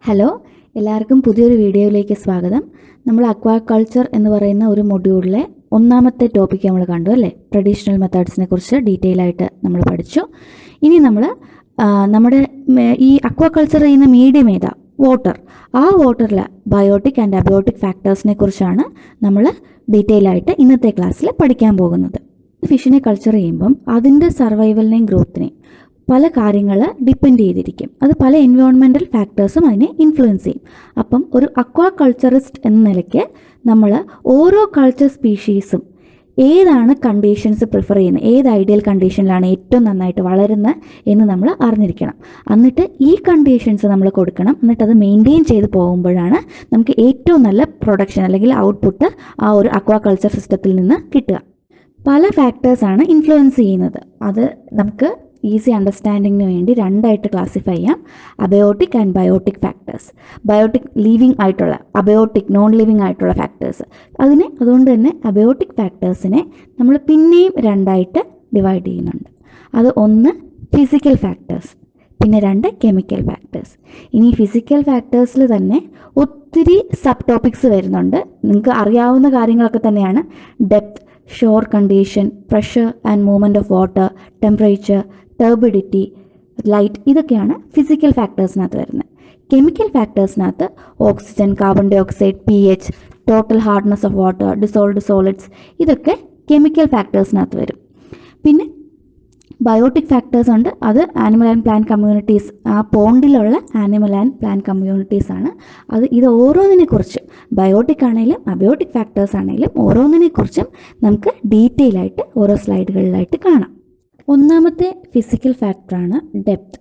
hello എല്ലാവർക്കും പുതിയൊരു വീഡിയോയിലേക്ക് സ്വാഗതം നമ്മൾ അക്വാകൾച്ചർ എന്ന് പറയുന്ന ഒരു മൊഡ്യൂളിലെ ഒന്നാമത്തെ ടോപ്പിക്ക് നമ്മൾ കണ്ടു അല്ലേ ട്രഡീഷണൽ മെത്തേഡ്സിനെ കുറിച്ച് ഡീറ്റെയിൽ ആയിട്ട് നമ്മൾ പഠിച്ചു ഇനി നമ്മൾ നമ്മുടെ മേ- ഈ അക്വാകൾച്ചർ ചെയ്യുന്ന മീഡിയം ഏതാ വാട്ടർ ആ വാട്ടറിലെ ബയോട്ടിക് ആൻഡ് അബയോട്ടിക് ഫാക്ടേഴ്സിനെ കുറിച്ചാണ് നമ്മൾ ഡീറ്റെയിൽ ആയിട്ട് ഇന്നത്തെ ക്ലാസ്സിൽ പഠിക്കാൻ പോകുന്നത് ഫിഷിനെ കൾച്ചർ ചെയ്യുമ്പം അതിൻ്റെ സർവൈവലിനെയും ഗ്രോത്തിനെയും പല കാര്യങ്ങൾ ഡിപ്പെൻഡ് ചെയ്തിരിക്കും അത് പല എൻവയോൺമെൻറ്റൽ ഫാക്ടേഴ്സും അതിനെ ഇൻഫ്ലുവൻസ് ചെയ്യും അപ്പം ഒരു അക്വാ കൾച്ചറിസ്റ്റ് എന്ന നിലയ്ക്ക് നമ്മൾ ഓരോ കൾച്ചർ സ്പീഷീസും ഏതാണ് കണ്ടീഷൻസ് പ്രിഫർ ചെയ്യുന്നത് ഏത് ഐഡിയൽ കണ്ടീഷനിലാണ് ഏറ്റവും നന്നായിട്ട് വളരുന്നത് എന്ന് നമ്മൾ അറിഞ്ഞിരിക്കണം എന്നിട്ട് ഈ കണ്ടീഷൻസ് നമ്മൾ കൊടുക്കണം എന്നിട്ട് അത് മെയിൻറ്റെയിൻ ചെയ്ത് പോകുമ്പോഴാണ് നമുക്ക് ഏറ്റവും നല്ല പ്രൊഡക്ഷൻ അല്ലെങ്കിൽ ഔട്ട്പുട്ട് ആ ഒരു അക്വാ കൾച്ചർ സിസ്റ്റത്തിൽ നിന്ന് കിട്ടുക പല ഫാക്ടേഴ്സാണ് ഇൻഫ്ലുവൻസ് ചെയ്യുന്നത് അത് നമുക്ക് ഈസി അണ്ടർസ്റ്റാൻഡിങ്ങിന് വേണ്ടി രണ്ടായിട്ട് ക്ലാസിഫൈ ചെയ്യാം abiotic and biotic factors biotic living ആയിട്ടുള്ള അബയോട്ടിക് നോൺ ലിവിങ് ആയിട്ടുള്ള ഫാക്ടേഴ്സ് അതിനെ അതുകൊണ്ട് തന്നെ അബയോട്ടിക് ഫാക്ടേഴ്സിനെ നമ്മൾ പിന്നെയും രണ്ടായിട്ട് ഡിവൈഡ് ചെയ്യുന്നുണ്ട് അത് ഒന്ന് ഫിസിക്കൽ ഫാക്ടേഴ്സ് പിന്നെ രണ്ട് കെമിക്കൽ ഫാക്ടേഴ്സ് ഇനി ഫിസിക്കൽ ഫാക്ടേഴ്സിൽ തന്നെ ഒത്തിരി സബ് ടോപ്പിക്സ് വരുന്നുണ്ട് നിങ്ങൾക്ക് അറിയാവുന്ന കാര്യങ്ങളൊക്കെ തന്നെയാണ് depth shore condition pressure and movement of water temperature turbidity light ഇതൊക്കെയാണ് ഫിസിക്കൽ ഫാക്ടേഴ്സിനകത്ത് വരുന്നത് കെമിക്കൽ ഫാക്ടേഴ്സിനകത്ത് oxygen carbon dioxide P H total hardness of water dissolved solids ഇതൊക്കെ കെമിക്കൽ ഫാക്ടേഴ്സിനകത്ത് വരും പിന്നെ ബയോട്ടിക് ഫാക്ടേഴ്സ് ഉണ്ട് അത് ആനിമൽ ആൻഡ് പ്ലാന്റ് കമ്മ്യൂണിറ്റീസ് ആ പോണ്ടിലുള്ള ആനിമൽ ആൻഡ് പ്ലാന്റ് കമ്മ്യൂണിറ്റീസ് ആണ് അത് ഇത് ഓരോന്നിനെ കുറിച്ചും ബയോട്ടിക് ആണെങ്കിലും അബയോട്ടിക് ഫാക്ടേഴ്സ് ആണെങ്കിലും ഓരോന്നിനെ കുറിച്ചും നമുക്ക് ഡീറ്റെയിൽ ആയിട്ട് ഓരോ സ്ലൈഡുകളിലായിട്ട് കാണാം ഒന്നാമത്തെ ഫിസിക്കൽ ഫാക്ടറാണ് ഡെപ്ത്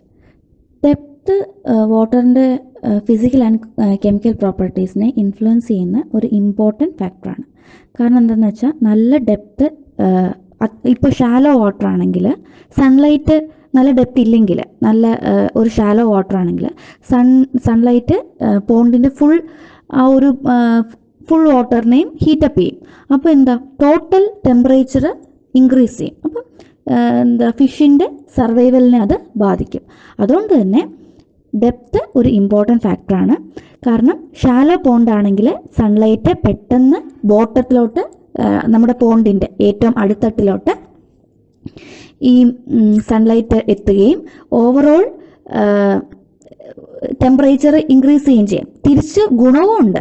ഡെപ്ത് വാട്ടറിൻ്റെ ഫിസിക്കൽ ആൻഡ് കെമിക്കൽ പ്രോപ്പർട്ടീസിനെ ഇൻഫ്ലുവൻസ് ചെയ്യുന്ന ഒരു ഇമ്പോർട്ടൻറ്റ് ഫാക്ടറാണ് കാരണം എന്താണെന്ന് വെച്ചാൽ നല്ല ഡെപ്ത് ഇപ്പോൾ ഷാലോ വാട്ടർ ആണെങ്കിൽ സൺലൈറ്റ് നല്ല ഡെപ്ത് ഇല്ലെങ്കിൽ നല്ല ആ, ഒരു ഷാലോ വാട്ടർ ആണെങ്കിൽ സൺ സൺലൈറ്റ് പോണ്ടിൻ്റെ ഫുൾ ആ ഒരു ഫുൾ വാട്ടറിനെയും ഹീറ്റപ്പ് ചെയ്യും അപ്പോൾ എന്താ ടോട്ടൽ ടെമ്പറേച്ചർ ഇൻക്രീസ് ചെയ്യും അപ്പം ആ, എന്താ ഫിഷിൻ്റെ സർവൈവലിനെ അത് ബാധിക്കും അതുകൊണ്ട് തന്നെ ഡെപ്ത് ഒരു ഇമ്പോർട്ടൻറ്റ് ഫാക്ടറാണ് കാരണം ഷാലോ പോണ്ട് ആണെങ്കിൽ സൺലൈറ്റ് പെട്ടെന്ന് ബോട്ടത്തിലോട്ട് നമ്മുടെ പോണ്ടിൻ്റെ ഏറ്റവും അടിത്തട്ടിലോട്ട് ഈ സൺലൈറ്റ് എത്തുകയും ഓവറോൾ ടെമ്പറേച്ചർ ഇൻക്രീസ് ചെയ്യുകയും ചെയ്യും തിരിച്ച് ഗുണവും ഉണ്ട്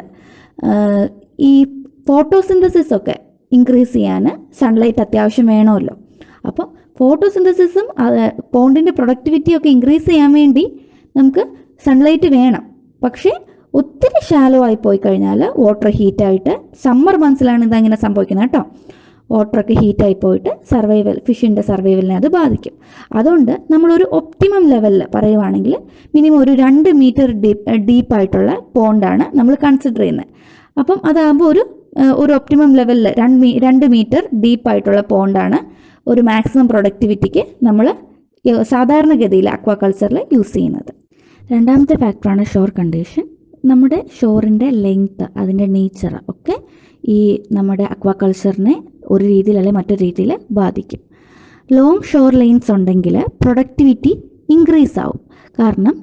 ആഹ് ഈ ഫോട്ടോസിന്തസിസ് ഒക്കെ ഇൻക്രീസ് ചെയ്യാൻ സൺലൈറ്റ് അത്യാവശ്യം വേണമല്ലോ അപ്പോൾ ഫോട്ടോസിന്തസിസും പോണ്ടിൻ്റെ പ്രൊഡക്ടിവിറ്റി ഒക്കെ ഇൻക്രീസ് ചെയ്യാൻ വേണ്ടി നമുക്ക് സൺലൈറ്റ് വേണം പക്ഷേ ഒത്തിരി ഷാലോ ആയി പോയി കഴിഞ്ഞാൽ വാട്ടർ ഹീറ്റായിട്ട് സമ്മർ മന്ത്സിലാണ് ഇതങ്ങനെ സംഭവിക്കുന്നത് കേട്ടോ വാട്ടറൊക്കെ ഹീറ്റായി പോയിട്ട് സർവൈവൽ ഫിഷിൻ്റെ സർവൈവലിനെ അത് ബാധിക്കും അതുകൊണ്ട് നമ്മളൊരു ഒപ്റ്റിമം ലെവലിൽ പറയുവാണെങ്കിൽ മിനിമം ഒരു രണ്ട് മീറ്റർ ഡീപ്പ് ഡീപ്പായിട്ടുള്ള പോണ്ടാണ് നമ്മൾ കൺസിഡർ ചെയ്യുന്നത് അപ്പം അതാകുമ്പോൾ ഒരു ഏഹ്, ഒരു ഒപ്റ്റിമം ലെവലിൽ രണ്ട് മീ രണ്ട് മീറ്റർ ഡീപ്പായിട്ടുള്ള പോണ്ടാണ് ഒരു മാക്സിമം പ്രൊഡക്ടിവിറ്റിക്ക് നമ്മൾ സാധാരണഗതിയിൽ അക്വാകൾച്ചറിൽ യൂസ് ചെയ്യുന്നത് രണ്ടാമത്തെ ഫാക്ടറാണ് ഷോർ കണ്ടീഷൻ നമ്മുടെ ഷോറിൻ്റെ ലെങ്ത്ത് അതിൻ്റെ നേച്ചർ ഒക്കെ ഈ നമ്മുടെ അക്വാകൾച്ചറിനെ ഒരു രീതിയിൽ അല്ലെങ്കിൽ മറ്റൊരു രീതിയിൽ ബാധിക്കും ലോങ് ഷോർ ലൈൻസ് ഉണ്ടെങ്കിൽ പ്രൊഡക്ടിവിറ്റി ഇൻക്രീസ് ആവും കാരണം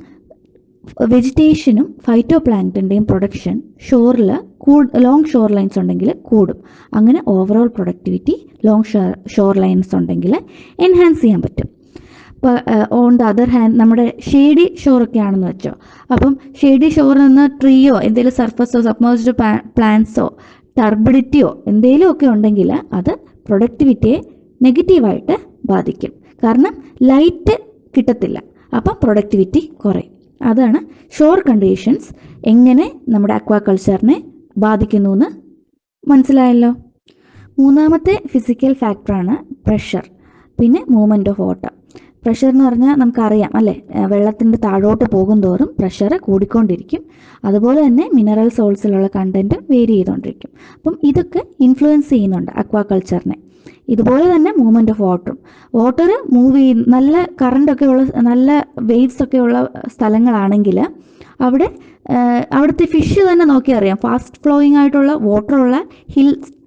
വെജിറ്റേഷനും ഫൈറ്റോ പ്ലാന്റിൻ്റെയും പ്രൊഡക്ഷൻ ഷോറിൽ കൂ ലോങ് ഷോർ ലൈൻസ് ഉണ്ടെങ്കിൽ കൂടും അങ്ങനെ overall productivity long shore lines ഉണ്ടെങ്കിൽ എൻഹാൻസ് ചെയ്യാൻ പറ്റും ഇപ്പോൾ ഓൺ ദ അതർ ഹാൻഡ് നമ്മുടെ ഷേഡി ഷോറൊക്കെ ആണെന്ന് വെച്ചോ അപ്പം ഷേഡി ഷോറിൽ നിന്ന് ട്രീയോ എന്തെങ്കിലും സർഫസോ സബ്മേഴ്സ്ഡ് പ്ലാന്റ്സോ ടർബിഡിറ്റിയോ എന്തെങ്കിലും ഒക്കെ ഉണ്ടെങ്കിൽ അത് പ്രൊഡക്ടിവിറ്റിയെ നെഗറ്റീവായിട്ട് ബാധിക്കും കാരണം ലൈറ്റ് കിട്ടത്തില്ല അപ്പം പ്രൊഡക്ടിവിറ്റി കുറയും അതാണ് ഷോർ കണ്ടീഷൻസ് എങ്ങനെ നമ്മുടെ അക്വാകൾച്ചറിനെ ബാധിക്കുന്നു എന്ന് മനസ്സിലായല്ലോ മൂന്നാമത്തെ ഫിസിക്കൽ ഫാക്ടറാണ് പ്രഷർ പിന്നെ മൂവ്മെൻറ്റ് ഓഫ് വാട്ടർ പ്രഷർ എന്ന് പറഞ്ഞാൽ നമുക്കറിയാം അല്ലേ വെള്ളത്തിൻ്റെ താഴോട്ട് പോകും തോറും പ്രഷർ കൂടിക്കൊണ്ടിരിക്കും അതുപോലെ തന്നെ മിനറൽ സോൾസിലുള്ള കണ്ടൻറ്റ് വേരി ചെയ്തുകൊണ്ടിരിക്കും അപ്പം ഇതൊക്കെ ഇൻഫ്ലുവൻസ് ചെയ്യുന്നുണ്ട് അക്വാകൾച്ചറിനെ ഇതുപോലെ തന്നെ മൂവ്മെൻറ്റ് ഓഫ് വാട്ടറും വാട്ടർ മൂവ് ചെയ്ത് നല്ല കറണ്ടൊക്കെ ഉള്ള നല്ല വേവ്സ് ഒക്കെ ഉള്ള സ്ഥലങ്ങളാണെങ്കിൽ അവിടെ ആഹ് അവിടുത്തെ ഫിഷ് തന്നെ നോക്കി അറിയാം ഫാസ്റ്റ് ഫ്ലോയിങ് ആയിട്ടുള്ള വാട്ടറുള്ള ഹിൽ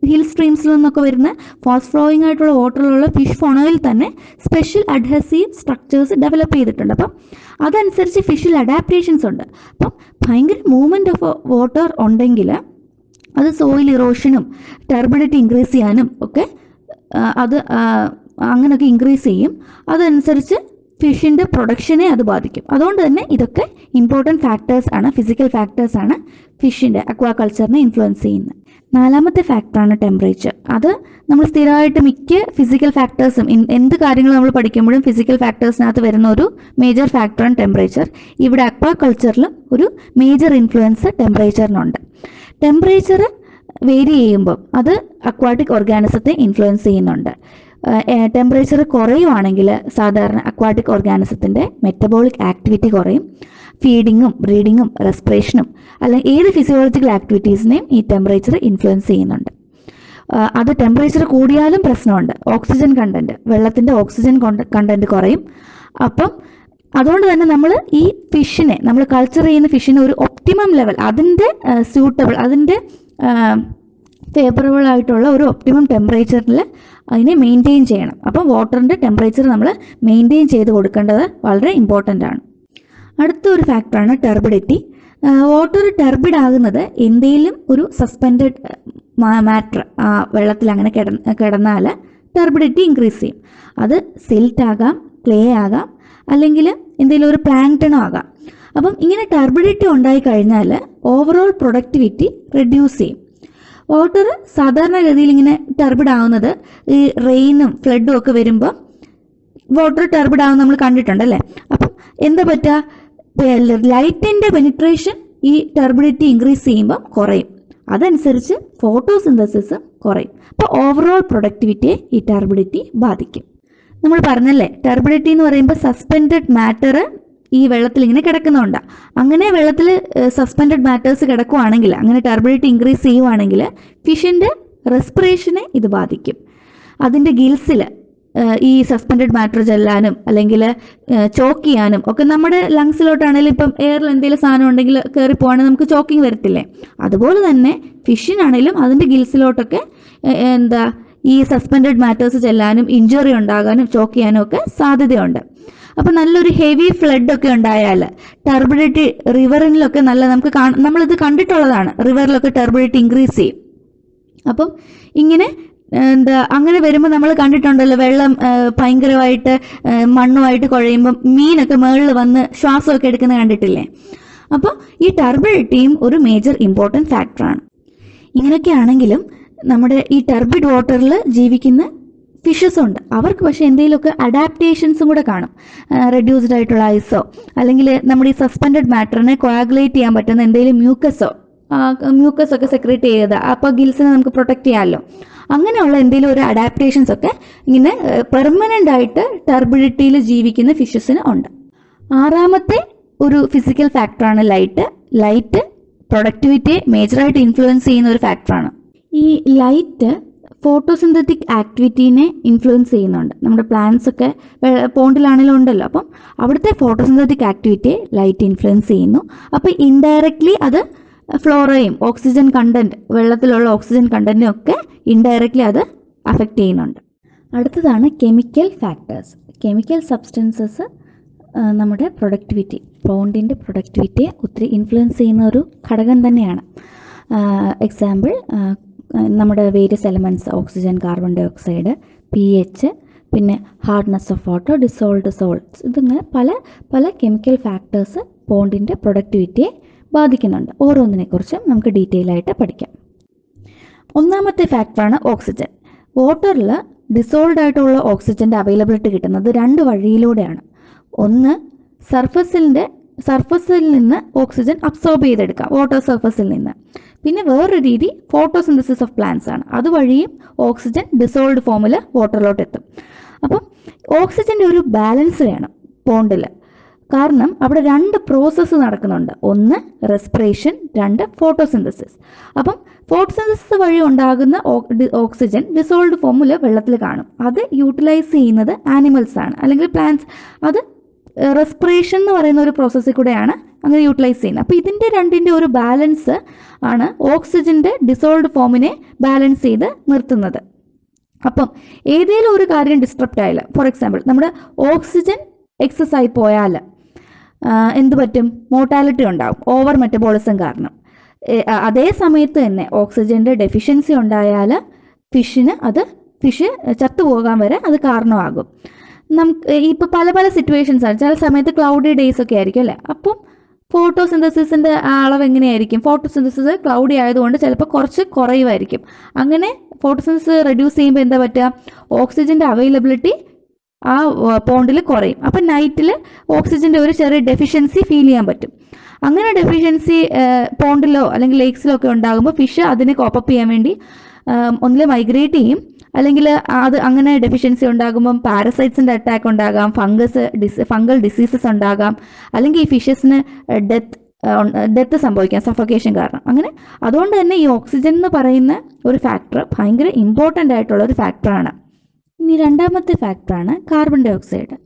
ഹിൽ സ്ട്രീംസിൽ നിന്നൊക്കെ വരുന്ന ഫാസ്റ്റ് ഫ്ലോയിങ് ആയിട്ടുള്ള വാട്ടറിലുള്ള ഫിഷ് ഫോണയിൽ തന്നെ സ്പെഷ്യൽ അഡ്ഹസീവ് സ്ട്രക്ചേഴ്സ് ഡെവലപ്പ് ചെയ്തിട്ടുണ്ട് അപ്പം അതനുസരിച്ച് ഫിഷിൽ അഡാപ്റ്റേഷൻസ് ഉണ്ട് അപ്പം ഭയങ്കര മൂവ്മെൻറ്റ് ഓഫ് വാട്ടർ ഉണ്ടെങ്കിൽ അത് സോയിൽ ഇറോഷനും ടെർബിഡിറ്റി ഇൻക്രീസ് ചെയ്യാനും ഒക്കെ ആ, അത് ആ, അങ്ങനെയൊക്കെ ഇൻക്രീസ് ചെയ്യും അതനുസരിച്ച് ഫിഷിൻ്റെ പ്രൊഡക്ഷനെ അത് ബാധിക്കും അതുകൊണ്ട് തന്നെ ഇതൊക്കെ ഇമ്പോർട്ടൻറ്റ് ഫാക്ടേഴ്സ് ആണ് ഫിസിക്കൽ ഫാക്ടേഴ്സ് ആണ് ഫിഷിൻ്റെ അക്വാകൾച്ചറിനെ ഇൻഫ്ലുവൻസ് ചെയ്യുന്നത് നാലാമത്തെ ഫാക്ടറാണ് ടെമ്പറേച്ചർ അത് നമ്മൾ സ്ഥിരമായിട്ട് മിക്ക ഫിസിക്കൽ ഫാക്ടേഴ്സും എന്ത് കാര്യങ്ങൾ നമ്മൾ പഠിക്കുമ്പോഴും ഫിസിക്കൽ ഫാക്ടേഴ്സിനകത്ത് വരുന്ന ഒരു മേജർ ഫാക്ടറാണ് ടെമ്പറേച്ചർ ഇവിടെ അക്വാകൾച്ചറിലും ഒരു മേജർ ഇൻഫ്ലുവൻസ് ടെമ്പറേച്ചറിനുണ്ട് ടെമ്പറേച്ചർ വേരി ചെയ്യുമ്പോൾ അത് അക്വാട്ടിക് ഓർഗാനിസത്തെ ഇൻഫ്ലുവൻസ് ചെയ്യുന്നുണ്ട് ടെമ്പറേച്ചർ കുറയുവാണെങ്കിൽ സാധാരണ അക്വാട്ടിക് ഓർഗാനിസത്തിൻ്റെ മെറ്റബോളിക് ആക്ടിവിറ്റി കുറയും ഫീഡിങ്ങും ബ്രീഡിങ്ങും റെസ്പിറേഷനും അല്ലെങ്കിൽ ഏത് ഫിസിയോളജിക്കൽ ആക്ടിവിറ്റീസിനെയും ഈ ടെമ്പറേച്ചർ ഇൻഫ്ലുവൻസ് ചെയ്യുന്നുണ്ട് ആ, അത് ടെമ്പറേച്ചർ കൂടിയാലും പ്രശ്നമുണ്ട് ഓക്സിജൻ കണ്ടന്റ് വെള്ളത്തിൻ്റെ ഓക്സിജൻ കണ്ടന്റ് കുറയും അപ്പം അതുകൊണ്ട് തന്നെ നമ്മൾ ഈ ഫിഷിനെ നമ്മൾ കൾച്ചർ ചെയ്യുന്ന ഫിഷിനെ ഒരു ഒപ്റ്റിമം ലെവൽ അതിൻ്റെ സ്യൂട്ടബിൾ അതിൻ്റെ ഫേവറബിൾ ആയിട്ടുള്ള ഒരു ഒപ്റ്റിമം ടെമ്പറേച്ചറിൽ അതിനെ മെയിൻറ്റെയിൻ ചെയ്യണം അപ്പം വാട്ടറിൻ്റെ ടെമ്പറേച്ചർ നമ്മൾ മെയിൻറ്റെയിൻ ചെയ്ത് കൊടുക്കേണ്ടത് വളരെ ഇമ്പോർട്ടൻ്റ് ആണ് അടുത്ത ഒരു ഫാക്ടറാണ് ടെർബിഡിറ്റി വാട്ടർ ടെർബിഡ് ആകുന്നത് എന്തെങ്കിലും ഒരു സസ്പെൻഡഡ് മാറ്റർ വെള്ളത്തിൽ അങ്ങനെ കിട കിടന്നാൽ ടെർബിഡിറ്റി ഇൻക്രീസ് ചെയ്യും അത് സിൽറ്റ് ആകാം ക്ലേ ആകാം അല്ലെങ്കിൽ എന്തെങ്കിലും ഒരു പ്ലാങ്ടണോ ആകാം അപ്പം ഇങ്ങനെ ടെർബിഡിറ്റി ഉണ്ടായി കഴിഞ്ഞാൽ ഓവറോൾ പ്രൊഡക്ടിവിറ്റി റെഡ്യൂസ് ചെയ്യും വാട്ടർ സാധാരണഗതിയിൽ ഇങ്ങനെ ടെർബിഡ് ആവുന്നത് ഈ റെയിനും ഫ്ലഡും ഒക്കെ വരുമ്പോൾ വാട്ടർ ടെർബിഡ് ആവുന്ന നമ്മൾ കണ്ടിട്ടുണ്ട് അല്ലേ അപ്പം എന്താ പറ്റുക ലൈറ്റിന്റെ പെനിട്രേഷൻ ഈ ടെർബിഡിറ്റി ഇൻക്രീസ് ചെയ്യുമ്പോൾ കുറയും അതനുസരിച്ച് ഫോട്ടോസിന്തസിസ് കുറയും അപ്പോൾ ഓവറോൾ പ്രൊഡക്ടിവിറ്റിയെ ഈ ടെർബിഡിറ്റി ബാധിക്കും നമ്മൾ പറഞ്ഞല്ലേ ടെർബിഡിറ്റി എന്ന് പറയുമ്പോൾ സസ്പെൻഡഡ് മാറ്റർ ഈ വെള്ളത്തിൽ ഇങ്ങനെ കിടക്കുന്നുണ്ട് അങ്ങനെ വെള്ളത്തിൽ സസ്പെൻഡഡ് മാറ്റേഴ്സ് കിടക്കുവാണെങ്കിൽ അങ്ങനെ ടെർബിഡിറ്റി ഇൻക്രീസ് ചെയ്യുവാണെങ്കിൽ ഫിഷിൻ്റെ റെസ്പിറേഷനെ ഇത് ബാധിക്കും അതിൻ്റെ ഗിൽസിൽ ഈ സസ്പെൻഡഡ് മാറ്റർ ചെല്ലാനും അല്ലെങ്കിൽ ചോക്ക് ചെയ്യാനും ഒക്കെ നമ്മുടെ ലങ്സിലോട്ടാണെങ്കിലും ഇപ്പം എയറിൽ എന്തെങ്കിലും സാധനം ഉണ്ടെങ്കിൽ കയറി പോവാണെങ്കിൽ നമുക്ക് ചോക്കിങ് വരത്തില്ലേ അതുപോലെ തന്നെ ഫിഷിനാണെങ്കിലും അതിൻ്റെ ഗിൽസിലോട്ടൊക്കെ ഏഹ്, എന്താ ഈ സസ്പെൻഡഡ് മാറ്റേഴ്സ് ചെല്ലാനും ഇഞ്ചുറി ഉണ്ടാകാനും ചോക്ക് ചെയ്യാനും ഒക്കെ സാധ്യതയുണ്ട് അപ്പം നല്ലൊരു ഹെവി ഫ്ലഡ് ഒക്കെ ഉണ്ടായാൽ ടെർബിഡിറ്റി റിവറിലൊക്കെ നല്ല നമുക്ക് കാണ- നമ്മളിത് കണ്ടിട്ടുള്ളതാണ് റിവറിലൊക്കെ ടെർബിഡിറ്റി ഇൻക്രീസ് ചെയ്യും അപ്പം ഇങ്ങനെ ഏഹ്, എന്താ അങ്ങനെ വരുമ്പോൾ നമ്മൾ കണ്ടിട്ടുണ്ടല്ലോ വെള്ളം ഏഹ്, ഭയങ്കരമായിട്ട് ഏഹ്, മണ്ണുമായിട്ട് കുഴയുമ്പം മീനൊക്കെ മുകളിൽ വന്ന് ശ്വാസമൊക്കെ എടുക്കുന്നത് കണ്ടിട്ടില്ലേ അപ്പോൾ ഈ ടർബിഡിറ്റിയും ഒരു മേജർ ഇമ്പോർട്ടൻറ്റ് ഫാക്ടറാണ് ഇങ്ങനെയൊക്കെ ആണെങ്കിലും നമ്മുടെ ഈ ടർബിഡ് വാട്ടറിൽ ജീവിക്കുന്ന ഫിഷസ് ഉണ്ട് അവർക്ക് പക്ഷേ എന്തെങ്കിലുമൊക്കെ അഡാപ്റ്റേഷൻസും കൂടെ കാണും റെഡ്യൂസ്ഡ് ആയിട്ടുള്ള ഐസോ അല്ലെങ്കിൽ നമ്മുടെ ഈ സസ്പെൻഡഡ് മാറ്ററിനെ കോയാഗുലേറ്റ് ചെയ്യാൻ പറ്റുന്ന എന്തെങ്കിലും മ്യൂക്കസോ മ്യൂക്കസ് ഒക്കെ സെക്രേറ്റ് ചെയ്ത് അപ്പോൾ ഗിൽസിനെ നമുക്ക് പ്രൊട്ടക്റ്റ് ചെയ്യാമല്ലോ അങ്ങനെയുള്ള എന്തെങ്കിലും ഒരു അഡാപ്റ്റേഷൻസ് ഒക്കെ ഇങ്ങനെ പെർമനൻ്റ് ആയിട്ട് ടർബിഡിറ്റിയിൽ ജീവിക്കുന്ന ഫിഷസിന് ഉണ്ട് ആറാമത്തെ ഒരു ഫിസിക്കൽ ഫാക്ടറാണ് ലൈറ്റ് ലൈറ്റ് പ്രൊഡക്ടിവിറ്റിയെ മേജറായിട്ട് ഇൻഫ്ലുവൻസ് ചെയ്യുന്ന ഒരു ഫാക്ടറാണ് ഈ ലൈറ്റ് ഫോട്ടോസിന്തറ്റിക് ആക്ടിവിറ്റീനെ ഇൻഫ്ലുവൻസ് ചെയ്യുന്നുണ്ട് നമ്മുടെ പ്ലാന്റ്സ് ഒക്കെ പോണ്ടിലാണെങ്കിലും ഉണ്ടല്ലോ അപ്പം അവിടുത്തെ ഫോട്ടോസിന്തറ്റിക് ആക്ടിവിറ്റിയെ ലൈറ്റ് ഇൻഫ്ലുവൻസ് ചെയ്യുന്നു അപ്പോൾ ഇൻഡയറക്ട്ലി അത് ഫ്ലോറയും ഓക്സിജൻ കണ്ടന്റ് വെള്ളത്തിലുള്ള ഓക്സിജൻ കണ്ടന്റിനെ ഒക്കെ ഇൻഡയറക്ട്ലി അത് അഫക്റ്റ് ചെയ്യുന്നുണ്ട് അടുത്തതാണ് കെമിക്കൽ ഫാക്ടേഴ്സ് കെമിക്കൽ സബ്സ്റ്റൻസസ് നമ്മുടെ പ്രൊഡക്ടിവിറ്റി പോണ്ടിൻ്റെ പ്രൊഡക്ടിവിറ്റിയെ ഒത്തിരി ഇൻഫ്ലുവൻസ് ചെയ്യുന്ന ഒരു ഘടകം തന്നെയാണ് എക്സാമ്പിൾ നമ്മുടെ various elements oxygen carbon dioxide P H പിന്നെ hardness of water dissolved salts ഇതിങ്ങനെ പല പല കെമിക്കൽ ഫാക്ടേഴ്സ് പോണ്ടിൻ്റെ പ്രൊഡക്ടിവിറ്റിയെ ബാധിക്കുന്നുണ്ട് ഓരോന്നിനെക്കുറിച്ചും നമുക്ക് ഡീറ്റെയിൽ ആയിട്ട് പഠിക്കാം ഒന്നാമത്തെ ഫാക്ടറാണ് ഓക്സിജൻ വാട്ടറിൽ ഡിസോൾഡ് ആയിട്ടുള്ള ഓക്സിജൻ്റെ അവൈലബിലിറ്റി കിട്ടുന്നത് രണ്ട് വഴിയിലൂടെയാണ് ഒന്ന് സർഫസിൻ്റെ സർഫസിൽ നിന്ന് ഓക്സിജൻ അബ്സോർബ് ചെയ്തെടുക്കാം വാട്ടർ സർഫസിൽ നിന്ന് പിന്നെ വേറൊരു രീതി ഫോട്ടോസിന്തസിസ് ഓഫ് പ്ലാന്റ്സ് ആണ് അതുവഴിയും ഓക്സിജൻ ഡിസോൾഡ് ഫോമിൽ വാട്ടറിലോട്ട് എത്തും അപ്പം ഓക്സിജൻ്റെ ഒരു ബാലൻസ് വേണം പോണ്ടിൽ കാരണം അവിടെ രണ്ട് പ്രോസസ്സ് നടക്കുന്നുണ്ട് ഒന്ന് റെസ്പിറേഷൻ രണ്ട് ഫോട്ടോസിന്തസിസ് അപ്പം ഫോട്ടോസിന്തസിസ് വഴി ഉണ്ടാകുന്ന ഓ- ഡി- ഓക്സിജൻ ഡിസോൾഡ് ഫോമിൽ വെള്ളത്തിൽ കാണും അത് യൂട്ടിലൈസ് ചെയ്യുന്നത് ആനിമൽസ് ആണ് അല്ലെങ്കിൽ പ്ലാന്റ്സ് അത് റെസ്പിറേഷൻ എന്ന് പറയുന്ന ഒരു പ്രോസസ്സിൽ കൂടെയാണ് അങ്ങനെ യൂട്ടിലൈസ് ചെയ്യുന്നത് അപ്പോൾ ഇതിൻ്റെ രണ്ടിൻ്റെ ഒരു ബാലൻസ് ആണ് ഓക്സിജൻ്റെ ഡിസോൾഡ് ഫോമിനെ ബാലൻസ് ചെയ്ത് നിർത്തുന്നത് അപ്പം ഏതെങ്കിലും ഒരു കാര്യം ഡിസ്ട്രപ്റ്റ് ആയാൽ ഫോർ എക്സാമ്പിൾ നമ്മുടെ ഓക്സിജൻ എക്സസ് ആയി പോയാൽ എന്ത് പറ്റും മോർട്ടാലിറ്റി ഉണ്ടാവും ഓവർ മെറ്റബോളിസം കാരണം ഏ, അ- അതേ സമയത്ത് തന്നെ ഓക്സിജൻ്റെ ഡെഫിഷ്യൻസി ഉണ്ടായാൽ ഫിഷിന് അത് ഫിഷ് ചത്തുപോകാൻ വരെ അത് കാരണമാകും നമുക്ക് ഇപ്പോൾ പല പല സിറ്റുവേഷൻസ് ആണ് ചില സമയത്ത് ക്ലൗഡി ഡേയ്സ് ഒക്കെ ആയിരിക്കും അല്ലേ അപ്പം ഫോട്ടോസിന്തസിസിൻ്റെ അളവ് എങ്ങനെയായിരിക്കും ഫോട്ടോസിന്തസിസ് ക്ലൗഡി ആയതുകൊണ്ട് ചിലപ്പോൾ കുറച്ച് കുറയുമായിരിക്കും അങ്ങനെ ഫോട്ടോസിന്തസിസ് റെഡ്യൂസ് ചെയ്യുമ്പോൾ എന്താ പറ്റുക ഓക്സിജൻ്റെ അവൈലബിലിറ്റി ആ പോണ്ടിൽ കുറയും അപ്പം നൈറ്റിൽ ഓക്സിജൻ്റെ ഒരു ചെറിയ ഡെഫിഷ്യൻസി ഫീൽ ചെയ്യാൻ പറ്റും അങ്ങനെ ഡെഫിഷ്യൻസി പോണ്ടിലോ അല്ലെങ്കിൽ ലേക്സിലോ ഒക്കെ ഉണ്ടാകുമ്പോൾ ഫിഷ് അതിനെ കോപ്പപ്പ് ചെയ്യാൻ വേണ്ടി ഒന്നിൽ മൈഗ്രേറ്റ് ചെയ്യും അല്ലെങ്കിൽ അത് അങ്ങനെ ഡെഫിഷ്യൻസി ഉണ്ടാകുമ്പം പാരസൈറ്റ്സിൻ്റെ അറ്റാക്ക് ഉണ്ടാകാം ഫംഗസ് ഡിസ് ഫംഗൽ ഡിസീസസ് ഉണ്ടാകാം അല്ലെങ്കിൽ ഈ ഫിഷസിന് ഡെത്ത് ഡെത്ത് സംഭവിക്കാം സഫക്കേഷൻ കാരണം അങ്ങനെ അതുകൊണ്ട് തന്നെ ഈ ഓക്സിജൻ എന്ന് പറയുന്ന ഒരു ഫാക്ടർ ഭയങ്കര ഇമ്പോർട്ടൻ്റ് ആയിട്ടുള്ള ഒരു ഫാക്ടറാണ് ഇനി രണ്ടാമത്തെ ഫാക്ടറാണ് carbon dioxide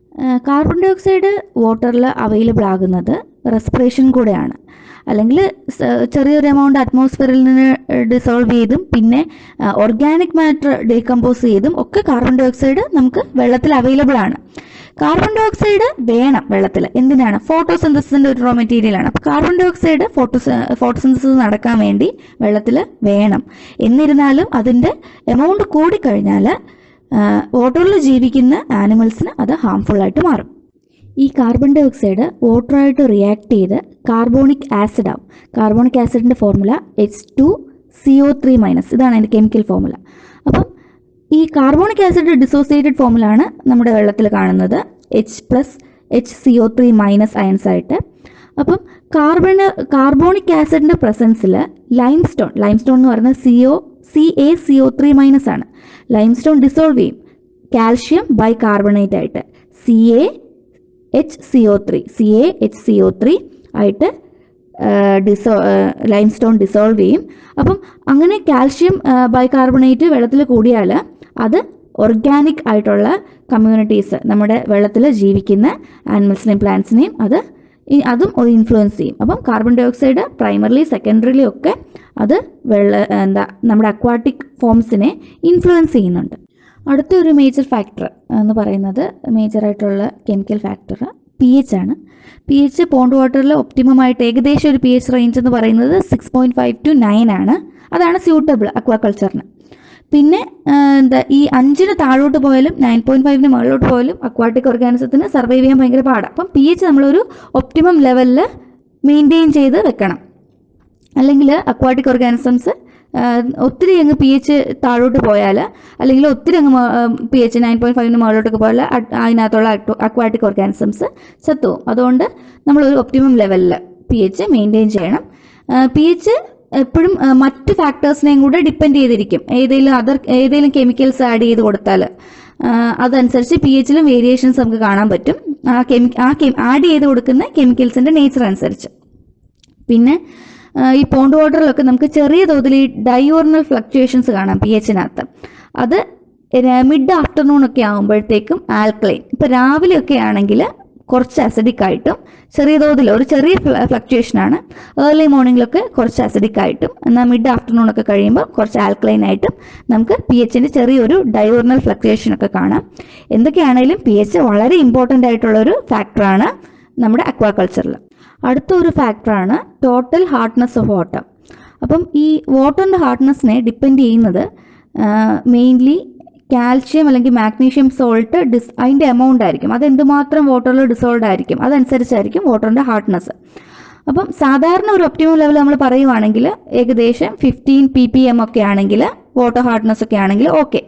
carbon dioxide വാട്ടറിൽ അവൈലബിൾ ആകുന്നത് റെസ്പിറേഷൻ കൂടെയാണ് അല്ലെങ്കിൽ സ- ചെറിയൊരു എമൗണ്ട് അറ്റ്മോസ്ഫിയറിൽ നിന്ന് ഡിസോൾവ് ചെയ്തും പിന്നെ ഓർഗാനിക് മാറ്റർ ഡീകമ്പോസ് ചെയ്തും ഒക്കെ കാർബൺ ഡൈ ഓക്സൈഡ് നമുക്ക് വെള്ളത്തിൽ അവൈലബിൾ ആണ് കാർബൺ ഡൈ ഓക്സൈഡ് വേണം വെള്ളത്തിൽ എന്തിനാണ് ഫോട്ടോസിന്തസിന്റെ ഒരു റോ മെറ്റീരിയൽ ആണ് അപ്പോൾ carbon dioxide photo photosynthesis നടക്കാൻ വേണ്ടി വെള്ളത്തിൽ വേണം എന്നിരുന്നാലും അതിൻ്റെ എമൗണ്ട് കൂടിക്കഴിഞ്ഞാൽ വാട്ടറിൽ ജീവിക്കുന്ന ആനിമൽസിന് അത് ഹാംഫുൾ ആയിട്ട് മാറും ഈ കാർബൺ ഡൈ ഓക്സൈഡ് വാട്ടറായിട്ട് റിയാക്ട് ചെയ്ത് കാർബോണിക് ആസിഡ് ആവും കാർബോണിക് ആസിഡിൻ്റെ formula H two C O three minus ഇതാണ് അതിൻ്റെ കെമിക്കൽ ഫോർമുല അപ്പം ഈ കാർബോണിക് ആസിഡ് ഡിസോസിയേറ്റഡ് ഫോമിലാണ് നമ്മുടെ വെള്ളത്തിൽ കാണുന്നത് H plus H C O three minus ions ആയിട്ട് അപ്പം കാർബൺ കാർബോണിക് ആസിഡിൻ്റെ പ്രസൻസിൽ ലൈം സ്റ്റോൺ ലൈം സ്റ്റോൺ എന്ന് പറയുന്നത് C O C A C O three minus ആണ് ലൈം സ്റ്റോൺ ഡിസോൾവ് ചെയ്യും കാൽഷ്യം ബൈ കാർബണേറ്റ് ആയിട്ട് C A H C O three C A H C O three ആയിട്ട് ഡിസോ lime limestone dissolve ചെയ്യും അപ്പം അങ്ങനെ കാൽഷ്യം ബൈകാർബണേറ്റ് വെള്ളത്തിൽ കൂടിയാൽ അത് ഓർഗാനിക് ആയിട്ടുള്ള കമ്മ്യൂണിറ്റീസ് നമ്മുടെ വെള്ളത്തിൽ ജീവിക്കുന്ന ആനിമൽസിനെയും പ്ലാന്റ്സിനെയും അത് ഈ- അതും ഒരു ഇൻഫ്ലുവൻസ് ചെയ്യും അപ്പം carbon dioxide primarily secondarily ഒക്കെ അത് വെള്ള എന്താ നമ്മുടെ അക്വാട്ടിക് ഫോംസിനെ ഇൻഫ്ലുവൻസ് ചെയ്യുന്നുണ്ട് അടുത്ത ഒരു മേജർ ഫാക്ടർ എന്ന് പറയുന്നത് മേജറായിട്ടുള്ള കെമിക്കൽ ഫാക്ടർ പി എച്ച് ആണ് പി എച്ച് പോണ്ട് വാട്ടറിൽ ഒപ്റ്റിമം ആയിട്ട് ഏകദേശം ഒരു പി എച്ച് റേഞ്ച് എന്ന് പറയുന്നത് six point five to nine ആണ് അതാണ് സ്യൂട്ടബിൾ അക്വാകൾച്ചറിന് പിന്നെ ആ, എന്താ ഈ അഞ്ചിന് താഴോട്ട് പോയാലും നയൻ പോയിൻറ്റ് ഫൈവിന് മുകളിലോട്ട് പോയാലും അക്വാട്ടിക് ഓർഗാനിസത്തിന് സർവൈവ് ചെയ്യാൻ ഭയങ്കര പാടാണ് അപ്പം പി എച്ച് നമ്മളൊരു ഒപ്റ്റിമം ലെവലിൽ മെയിൻറ്റെയിൻ ചെയ്ത് വെക്കണം അല്ലെങ്കിൽ അക്വാട്ടിക് ഓർഗാനിസംസ് ഒത്തിരി അങ്ങ് പി എച്ച് താഴോട്ട് പോയാൽ അല്ലെങ്കിൽ ഒത്തിരി അങ്ങ് പി എച്ച് നയൻ പോയിൻറ്റ് ഫൈവിന് മുകളിലോട്ടൊക്കെ പോയാൽ അ- അതിനകത്തുള്ള അക്വാട്ടിക് ഓർഗാനിസംസ് ചത്തുപോകും അതുകൊണ്ട് നമ്മളൊരു ഒപ്റ്റിമം ലെവലിൽ പി എച്ച് മെയിൻറ്റെയിൻ ചെയ്യണം പി എച്ച് എപ്പോഴും മറ്റ് ഫാക്ടേഴ്സിനെയും കൂടെ ഡിപ്പെൻഡ് ചെയ്തിരിക്കും ഏതെങ്കിലും അതർ ഏതെങ്കിലും കെമിക്കൽസ് ആഡ് ചെയ്ത് കൊടുത്താൽ അതനുസരിച്ച് പി എച്ചിലും വേരിയേഷൻസ് നമുക്ക് കാണാൻ പറ്റും ആ കെമി ആ ആഡ് ചെയ്ത് കൊടുക്കുന്ന കെമിക്കൽസിൻ്റെ നേച്ചർ അനുസരിച്ച് പിന്നെ ആ, ഈ പോണ്ട് വാട്ടറിലൊക്കെ നമുക്ക് ചെറിയ തോതിൽ ഈ ഡയോർണൽ ഫ്ലക്ച്വേഷൻസ് കാണാം പി എച്ചിനകത്ത് അത് മിഡ് ആഫ്റ്റർനൂൺ ഒക്കെ ആകുമ്പോഴത്തേക്കും ആൽക്ലൈൻ ഇപ്പോൾ രാവിലെയൊക്കെ ആണെങ്കിൽ കുറച്ച് അസിഡിക് ആയിട്ടും ചെറിയ തോതിൽ ഒരു ചെറിയ ഫ്ലക്ച്വേഷൻ ആണ് ഏർലി മോർണിംഗിലൊക്കെ കുറച്ച് അസിഡിക് ആയിട്ടും എന്നാൽ മിഡ് ആഫ്റ്റർനൂൺ ഒക്കെ കഴിയുമ്പോൾ കുറച്ച് ആൽക്ലൈൻ ആയിട്ടും നമുക്ക് പി എച്ചിൻ്റെ ചെറിയൊരു ഡയോർണൽ ഫ്ലക്ച്വേഷൻ ഒക്കെ കാണാം എന്തൊക്കെയാണെങ്കിലും പി എച്ച് വളരെ ഇമ്പോർട്ടൻ്റ് ആയിട്ടുള്ള ഒരു ഫാക്ടറാണ് നമ്മുടെ അക്വാകൾച്ചറിൽ അടുത്ത ഒരു ഫാക്ടറാണ് ടോട്ടൽ ഹാർഡ്നെസ് ഓഫ് വാട്ടർ അപ്പം ഈ വാട്ടറിൻ്റെ ഹാർഡ്നെസ്സിനെ ഡിപ്പെൻഡ് ചെയ്യുന്നത് മെയിൻലി കാൽഷ്യം അല്ലെങ്കിൽ മാഗ്നീഷ്യം സോൾട്ട് ഡിസ് അതിൻ്റെ എമൗണ്ട് ആയിരിക്കും അത് എന്തുമാത്രം വാട്ടറിൽ ഡിസോൾവ് ആയിരിക്കും അതനുസരിച്ചായിരിക്കും വാട്ടറിൻ്റെ ഹാർഡ്നെസ് അപ്പം സാധാരണ ഒരു ഒപ്റ്റിമം ലെവൽ നമ്മൾ പറയുവാണെങ്കിൽ ഏകദേശം ഫിഫ്റ്റീൻ പി പി എം ഒക്കെ ആണെങ്കിൽ വാട്ടർ ഹാർഡ്നെസ് ഒക്കെ ആണെങ്കിൽ ഓക്കെ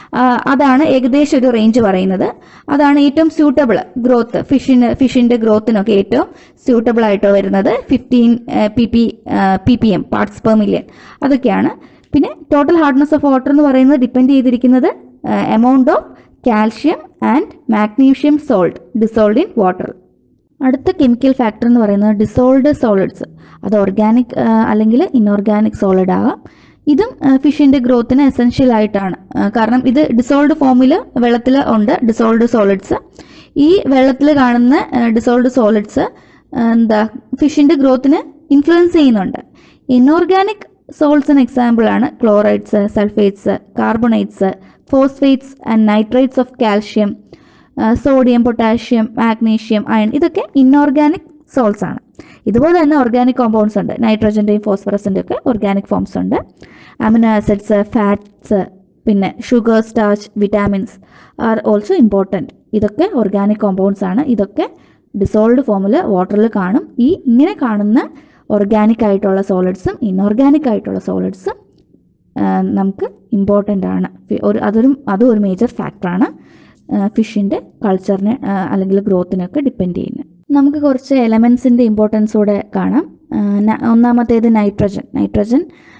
അതാണ് ഏകദേശം ഒരു റേഞ്ച് പറയുന്നത് അതാണ് ഏറ്റവും സ്യൂട്ടബിൾ ഗ്രോത്ത് ഫിഷിന് ഫിഷിൻ്റെ ഗ്രോത്തിനൊക്കെ ഏറ്റവും സ്യൂട്ടബിൾ ആയിട്ട് വരുന്നത് fifteen P P P P M parts per million അതൊക്കെയാണ് പിന്നെ ടോട്ടൽ ഹാർഡ്നെസ് ഓഫ് വാട്ടർ എന്ന് പറയുന്നത് ഡിപ്പെൻഡ് ചെയ്തിരിക്കുന്നത് amount of calcium and magnesium salt dissolved in water അടുത്ത കെമിക്കൽ ഫാക്ടർ എന്ന് പറയുന്നത് ഡിസോൾഡ് സോളിഡ്സ് അത് ഓർഗാനിക് അല്ലെങ്കിൽ ഇൻഓർഗാനിക് സോളിഡ് ആകാം ഇതും ഫിഷിൻ്റെ ഗ്രോത്തിന് എസെൻഷ്യൽ ആയിട്ടാണ് ആ, കാരണം ഇത് ഡിസോൾഡ് ഫോമിൽ വെള്ളത്തിൽ ഉണ്ട് ഡിസോൾഡ് സോളിഡ്സ് ഈ വെള്ളത്തിൽ കാണുന്ന ഡിസോൾഡ് സോളിഡ്സ് എന്താ ഫിഷിൻ്റെ ഗ്രോത്തിനെ ഇൻഫ്ലുവൻസ് ചെയ്യുന്നുണ്ട് ഇൻഓർഗാനിക് സോൾട്സിന് എക്സാമ്പിളാണ് chlorides sulphates carbonates phosphates and nitrates of calcium sodium potassium magnesium iron ഇതൊക്കെ ഇൻഓർഗാനിക് സോൾട്സ് ആണ് ഇതുപോലെ തന്നെ ഓർഗാനിക് കോമ്പൗണ്ട്സ് ഉണ്ട് നൈട്രജൻ്റെയും ഫോസ്ഫറസിൻ്റെയും ഒക്കെ ഓർഗാനിക് ഫോംസ് ഉണ്ട് അമിനോ ആസിഡ്സ് ഫാറ്റ്സ് പിന്നെ sugar starch vitamins are also important ഇതൊക്കെ ഓർഗാനിക് കോമ്പൗണ്ട്സ് ആണ് ഇതൊക്കെ ഡിസോൾവ്ഡ് ഫോമിൽ വാട്ടറിൽ കാണും ഈ ഇങ്ങനെ കാണുന്ന ഓർഗാനിക് ആയിട്ടുള്ള സോളിഡ്സും ഇൻഓർഗാനിക് ആയിട്ടുള്ള സോളിഡ്സും നമുക്ക് ഇമ്പോർട്ടൻ്റ് ആണ് ഫി- ഒരു അതൊരു അതും ഒരു മേജർ ഫാക്ടറാണ് ഫിഷിൻ്റെ കൾച്ചറിനെ അല്ലെങ്കിൽ ഗ്രോത്തിനൊക്കെ ഡിപ്പെൻഡ് ചെയ്യുന്നത് നമുക്ക് കുറച്ച് എലമെൻസിൻ്റെ ഇമ്പോർട്ടൻസ് കൂടെ കാണാം ആ, ന- ഒന്നാമത്തേത് നൈട്രജൻ നൈട്രജൻ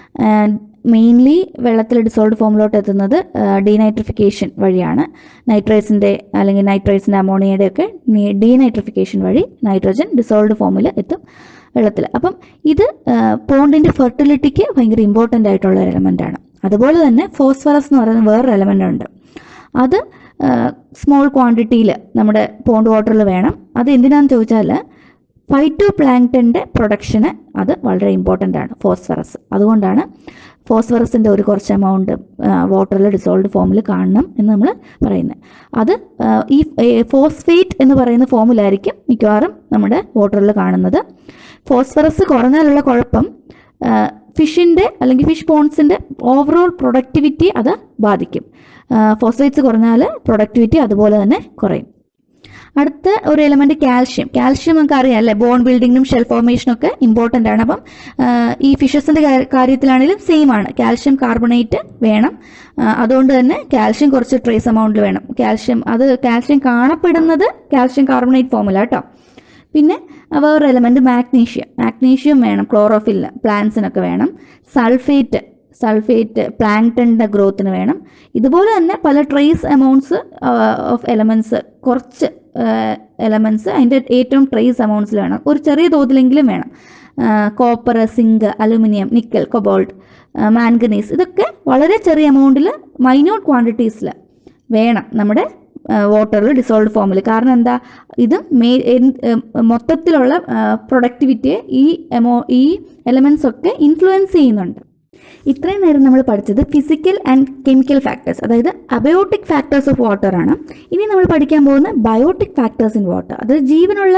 മെയിൻലി വെള്ളത്തിൽ ഡിസോൾവ് ഫോമിലോട്ട് എത്തുന്നത് ഡീനൈട്രിഫിക്കേഷൻ വഴിയാണ് നൈട്രേറ്റ്സിൻ്റെ അല്ലെങ്കിൽ നൈട്രേറ്റ്സിൻ്റെ അമോണിയയുടെ ഒക്കെ ഡീനൈട്രിഫിക്കേഷൻ വഴി നൈട്രജൻ ഡിസോൾവ് ഫോമിൽ എത്തും വെള്ളത്തിൽ അപ്പം ഇത് പോണ്ടിൻ്റെ ഫെർട്ടിലിറ്റിക്ക് ഭയങ്കര ഇമ്പോർട്ടൻ്റ് ആയിട്ടുള്ള ഒരു എലമെൻ്റ് ആണ് അതുപോലെ തന്നെ ഫോസ്ഫറസ് എന്ന് പറയുന്ന വേറൊരു എലമെൻ്റ് ഉണ്ട് അത് സ്മോൾ ക്വാണ്ടിറ്റിയിൽ നമ്മുടെ പോണ്ട് വാട്ടറിൽ വേണം അത് എന്തിനാന്ന് ചോദിച്ചാൽ ഫൈറ്റോ പ്ലാങ്ടൻ്റെ പ്രൊഡക്ഷന് അത് വളരെ ഇമ്പോർട്ടൻ്റ് ആണ് ഫോസ്ഫറസ് അതുകൊണ്ടാണ് ഫോസ്ഫറസിൻ്റെ ഒരു കുറച്ച് എമൗണ്ട് വാട്ടറിൽ ഡിസോൾവ് ഫോമിൽ കാണണം എന്ന് നമ്മൾ പറയുന്നത് അത് ആ, ഈ ഫോസ്ഫേറ്റ് എന്ന് പറയുന്ന ഫോമിലായിരിക്കും മിക്കവാറും നമ്മുടെ വാട്ടറിൽ കാണുന്നത് ഫോസ്ഫറസ് കുറഞ്ഞാലുള്ള കുഴപ്പം ഫിഷിൻ്റെ അല്ലെങ്കിൽ ഫിഷ് പോൺസിൻ്റെ ഓവറോൾ പ്രൊഡക്ടിവിറ്റി അത് ബാധിക്കും ഫോസ്ഫേറ്റ്സ് കുറഞ്ഞാൽ പ്രൊഡക്ടിവിറ്റി അതുപോലെ തന്നെ കുറയും അടുത്ത ഒരു എലമെന്റ് കാൽഷ്യം കാൽഷ്യം നമുക്ക് അറിയാം അല്ലേ ബോൺ ബിൽഡിങ്ങിനും ഷെൽ ഫോർമേഷനും ഒക്കെ ഇമ്പോർട്ടൻ്റ് ആണ് അപ്പം ആ, ഈ ഫിഷസിന്റെ കാര്യത്തിലാണെങ്കിലും സെയിം ആണ് കാൽഷ്യം കാർബണേറ്റ് വേണം ആ, അതുകൊണ്ട് തന്നെ കാൽഷ്യം കുറച്ച് ട്രേസ് എമൗണ്ടിൽ വേണം കാൽഷ്യം അത് കാൽഷ്യം കാണപ്പെടുന്നത് കാൽഷ്യം കാർബണേറ്റ് ഫോമില കേട്ടോ പിന്നെ വേറൊരു എലമെന്റ് മാഗ്നീഷ്യം മാഗ്നീഷ്യം വേണം ക്ലോറോഫില്ല് പ്ലാന്റ്സിനൊക്കെ വേണം സൾഫേറ്റ് സൾഫേറ്റ് പ്ലാങ്ടണിൻ്റെ ഗ്രോത്തിന് വേണം ഇതുപോലെ തന്നെ പല ട്രേസ് എമൗണ്ട്സ് ഓഫ് എലമെൻറ്റ്സ് കുറച്ച് എലമെൻറ്റ്സ് അതിൻ്റെ ഏറ്റവും ട്രേസ് എമൗണ്ട്സിൽ വേണം ഒരു ചെറിയ തോതിലെങ്കിലും വേണം copper zinc aluminium nickel cobalt manganese ഇതൊക്കെ വളരെ ചെറിയ എമൗണ്ടിൽ മൈന്യൂട്ട് ക്വാണ്ടിറ്റീസിൽ വേണം നമ്മുടെ വാട്ടറിൽ ഡിസോൾവ് ഫോമിൽ കാരണം എന്താ ഇത് മേ എൻ- ഏം, മൊത്തത്തിലുള്ള പ്രൊഡക്ടിവിറ്റിയെ ഈ എമോ ഈ എലമെൻസ് ഒക്കെ ഇൻഫ്ലുവൻസ് ചെയ്യുന്നുണ്ട് ഇത്രയും നേരം നമ്മൾ പഠിച്ചത് ഫിസിക്കൽ ആൻഡ് കെമിക്കൽ ഫാക്ടേഴ്സ് അതായത് അബയോട്ടിക് ഫാക്ടേഴ്സ് ഓഫ് വാട്ടർ ആണ് ഇനി നമ്മൾ പഠിക്കാൻ പോകുന്ന ബയോട്ടിക് ഫാക്ടേഴ്സ് ഇൻ വാട്ടർ അത് ജീവനുള്ള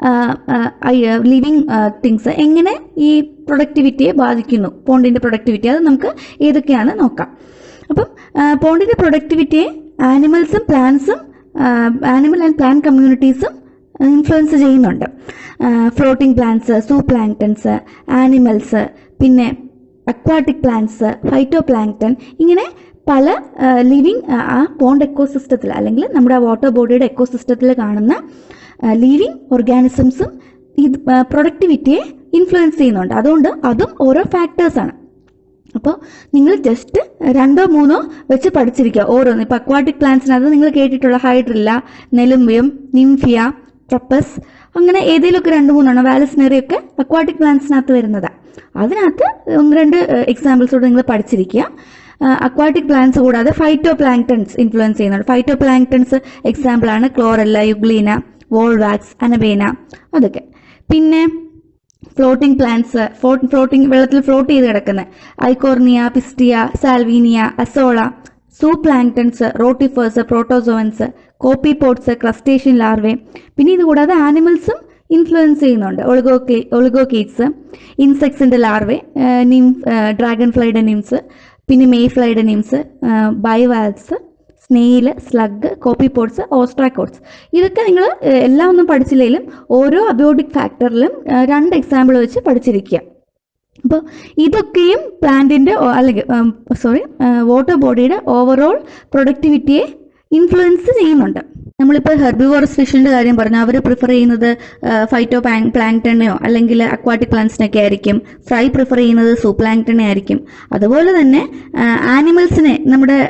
ലിവിങ് തിങ്സ് എങ്ങനെ ഈ പ്രൊഡക്ടിവിറ്റിയെ ബാധിക്കുന്നു പോണ്ടിൻ്റെ പ്രൊഡക്ടിവിറ്റി അത് നമുക്ക് ഏതൊക്കെയാണ് നോക്കാം അപ്പം പോണ്ടിൻ്റെ പ്രൊഡക്ടിവിറ്റിയെ ആനിമൽസും പ്ലാന്റ്സും ആനിമൽ ആൻഡ് പ്ലാന്റ് കമ്മ്യൂണിറ്റീസും ഇൻഫ്ലുവൻസ് ചെയ്യുന്നുണ്ട് floating plants zooplanktons animals പിന്നെ അക്വാട്ടിക് പ്ലാന്റ്സ് ഫൈറ്റോ പ്ലാങ്ക്ടൺ ഇങ്ങനെ പല ലിവിങ് ആ പോണ്ട് എക്കോസിസ്റ്റത്തിൽ അല്ലെങ്കിൽ നമ്മുടെ വാട്ടർ ബോഡിയുടെ എക്കോസിസ്റ്റത്തിൽ കാണുന്ന ലിവിങ് ഓർഗാനിസംസും ഇത് പ്രൊഡക്ടിവിറ്റിയെ ഇൻഫ്ലുവൻസ് ചെയ്യുന്നുണ്ട് അതുകൊണ്ട് അതും ഓരോ ഫാക്ടേഴ്സാണ് അപ്പോൾ നിങ്ങൾ ജസ്റ്റ് രണ്ടോ മൂന്നോ വെച്ച് പഠിച്ചിരിക്കുക ഓരോന്ന് ഇപ്പോൾ അക്വാട്ടിക് പ്ലാന്റ്സിനകത്ത് നിങ്ങൾ കേട്ടിട്ടുള്ള ഹൈഡ്രില്ല നെലുമ്പിയം നിംഫിയ ട്രപ്പസ് അങ്ങനെ ഏതെങ്കിലുമൊക്കെ രണ്ട് മൂന്നെണ്ണം വാലസ്നേറിയൊക്കെ അക്വാട്ടിക് പ്ലാന്റ്സിനകത്ത് വരുന്നതാണ് അതിനകത്ത് ഒന്ന് രണ്ട് എക്സാമ്പിൾസ് കൂടെ നിങ്ങൾ പഠിച്ചിരിക്കുക അക്വാട്ടിക് പ്ലാന്റ്സ് കൂടാതെ ഫൈറ്റോ പ്ലാങ്ക്ടൺസ് ഇൻഫ്ലുവൻസ് ചെയ്യുന്നുണ്ട് ഫൈറ്റോ പ്ലാങ്ക്ടൺസ് എക്സാമ്പിളാണ് ക്ലോറല്ല യുഗ്ലീന വോൾവാക്സ് അനബേന അതൊക്കെ പിന്നെ ഫ്ലോട്ടിംഗ് പ്ലാന്റ്സ് ഫ്ലോട്ടിംഗ് വെള്ളത്തിൽ ഫ്ലോട്ട് ചെയ്ത് കിടക്കുന്ന Eichhornia Pistia Salvinia Azolla zooplanktons rotifers protozoans copepods crustacean larvae പിന്നെ ഇത് കൂടാതെ ആനിമൽസും ഇൻഫ്ലുവൻസ് ചെയ്യുന്നുണ്ട് ഒളിഗോക്ലി ഒളിഗോകേറ്റ്സ് ഇൻസെക്ട്സിൻ്റെ ലാർവേ നിം ഡ്രാഗൺ ഫ്ലൈയുടെ നിംസ് പിന്നെ മെയ് ഫ്ലൈയുടെ nymphs bivalves snail slug copepods ostracods ഇതൊക്കെ നിങ്ങൾ എല്ലാം ഒന്നും പഠിച്ചില്ലെങ്കിലും ഓരോ അബയോട്ടിക് ഫാക്ടറിലും രണ്ട് എക്സാമ്പിൾ വെച്ച് പഠിച്ചിരിക്കുക അപ്പോൾ ഇതൊക്കെയും പ്ലാന്റിൻ്റെ അല്ലെങ്കിൽ സോറി വാട്ടർ ബോഡിയുടെ ഓവറോൾ പ്രൊഡക്ടിവിറ്റിയെ ഇൻഫ്ലുവൻസ് ചെയ്യുന്നുണ്ട് നമ്മളിപ്പോൾ ഹെർബിവോറസ് ഫിഷിൻ്റെ കാര്യം പറഞ്ഞു അവർ പ്രിഫർ ചെയ്യുന്നത് ഫൈറ്റോ പ്ലാങ്ടനെയോ അല്ലെങ്കിൽ അക്വാട്ടിക് പ്ലാന്റ്സിനൊക്കെ ആയിരിക്കും ഫ്രൈ പ്രിഫർ ചെയ്യുന്നത് സൂ പ്ലാങ്ടനെ ആയിരിക്കും അതുപോലെ തന്നെ ആനിമൽസിനെ നമ്മുടെ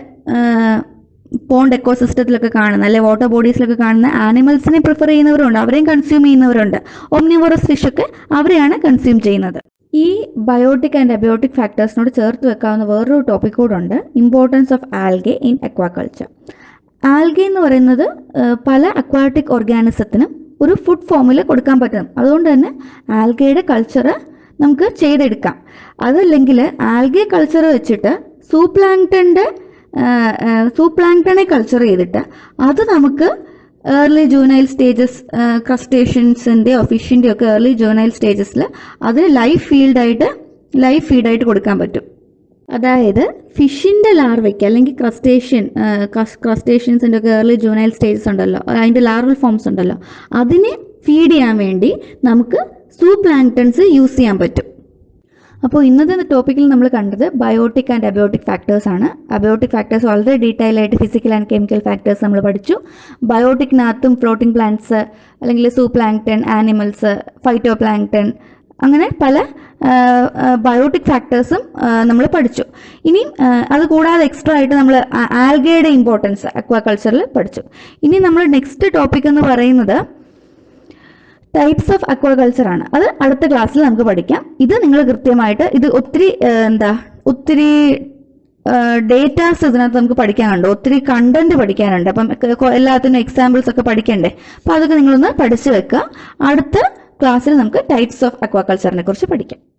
പോണ്ട് എക്കോസിസ്റ്റത്തിലൊക്കെ കാണുന്ന അല്ലെ വാട്ടർ ബോഡീസിലൊക്കെ കാണുന്ന ആനിമൽസിനെ പ്രിഫർ ചെയ്യുന്നവരുണ്ട് അവരെയും കൺസ്യൂം ചെയ്യുന്നവരുണ്ട് ഒമ്നിവോറസ് ഫിഷ് ഒക്കെ അവരെയാണ് കൺസ്യൂം ചെയ്യുന്നത് ഈ ബയോട്ടിക് ആൻഡ് അബയോട്ടിക് ഫാക്ടേഴ്സിനോട് ചേർത്ത് വെക്കാവുന്ന വേറൊരു ടോപ്പിക് കൂടെ ഉണ്ട് importance of algae in aquaculture algae എന്ന് പറയുന്നത് ആ, പല അക്വാട്ടിക് ഓർഗാനിസത്തിനും ഒരു ഫുഡ് ഫോമിൽ കൊടുക്കാൻ പറ്റും അതുകൊണ്ട് തന്നെ ആൽഗയുടെ കൾച്ചർ നമുക്ക് ചെയ്തെടുക്കാം അതല്ലെങ്കിൽ ആൽഗെ കൾച്ചർ വെച്ചിട്ട് സൂപ്ലാങ്ടൻ്റെ സൂപ്ലാങ്ടനെ കൾച്ചർ ചെയ്തിട്ട് അത് നമുക്ക് ഏർലി ജൂനൈൽ സ്റ്റേജസ് ക്രസ്റ്റേഷ്യൻസിൻ്റെയോ ഫിഷിൻ്റെയോ ഒക്കെ ഏർലി ജൂനൈൽ സ്റ്റേജസിൽ അതിന് ലൈഫ് ഫീൽഡായിട്ട് ലൈഫ് ഫീഡായിട്ട് കൊടുക്കാൻ പറ്റും അതായത് ഫിഷിൻ്റെ ലാർവയ്ക്ക് അല്ലെങ്കിൽ ക്രസ്റ്റേഷ്യൻ ക്രസ്റ്റേഷ്യൻസിൻ്റെ ഒക്കെ ഏർലി ജൂനൈൽ സ്റ്റേജസ് ഉണ്ടല്ലോ അതിൻ്റെ ലാർവൽ ഫോംസ് ഉണ്ടല്ലോ അതിനെ ഫീഡ് ചെയ്യാൻ വേണ്ടി നമുക്ക് സൂപ്ലാങ്ടൺസ് യൂസ് ചെയ്യാൻ പറ്റും അപ്പോൾ ഇന്നത്തെ ടോപ്പിക്കിൽ നമ്മൾ കണ്ടത് ബയോട്ടിക് ആൻഡ് അബയോട്ടിക് ഫാക്ടേഴ്സ് ആണ് അബയോട്ടിക് ഫാക്ടേഴ്സ് വളരെ ഡീറ്റെയിൽ ആയിട്ട് ഫിസിക്കൽ ആൻഡ് കെമിക്കൽ ഫാക്ടേഴ്സ് നമ്മൾ പഠിച്ചു ബയോട്ടിക്കിനകത്തും ഫ്ലോട്ടിംഗ് പ്ലാന്റ്സ് അല്ലെങ്കിൽ സൂപ്ലാങ്ടൺ ആനിമൽസ് ഫൈറ്റോ പ്ലാങ്ടൺ അങ്ങനെ പല ബയോട്ടിക് ഫാക്ടേഴ്സും നമ്മൾ പഠിച്ചു ഇനിയും ആ, അത് കൂടാതെ എക്സ്ട്രാ ആയിട്ട് നമ്മൾ ആൽഗയുടെ ഇമ്പോർട്ടൻസ് അക്വാകൾച്ചറിൽ പഠിച്ചു ഇനി നമ്മൾ നെക്സ്റ്റ് ടോപ്പിക് എന്ന് പറയുന്നത് ടൈപ്സ് ഓഫ് അക്വാകൾച്ചർ ആണ് അത് അടുത്ത ക്ലാസ്സിൽ നമുക്ക് പഠിക്കാം ഇത് നിങ്ങൾ കൃത്യമായിട്ട് ഇത് ഒത്തിരി ആ, എന്താ ഒത്തിരി ഡേറ്റാസ് ഇതിനകത്ത് നമുക്ക് പഠിക്കാനുണ്ട് ഒത്തിരി കണ്ടന്റ് പഠിക്കാനുണ്ട് അപ്പം ക- കൊ- എല്ലാത്തിനും എക്സാമ്പിൾസ് ഒക്കെ പഠിക്കണ്ടേ അപ്പം അതൊക്കെ നിങ്ങളൊന്ന് പഠിച്ചു വെക്കുക അടുത്ത ക്ലാസ്സിൽ നമുക്ക് ടൈപ്സ് ഓഫ് അക്വാകൾച്ചറിനെ കുറിച്ച് പഠിക്കാം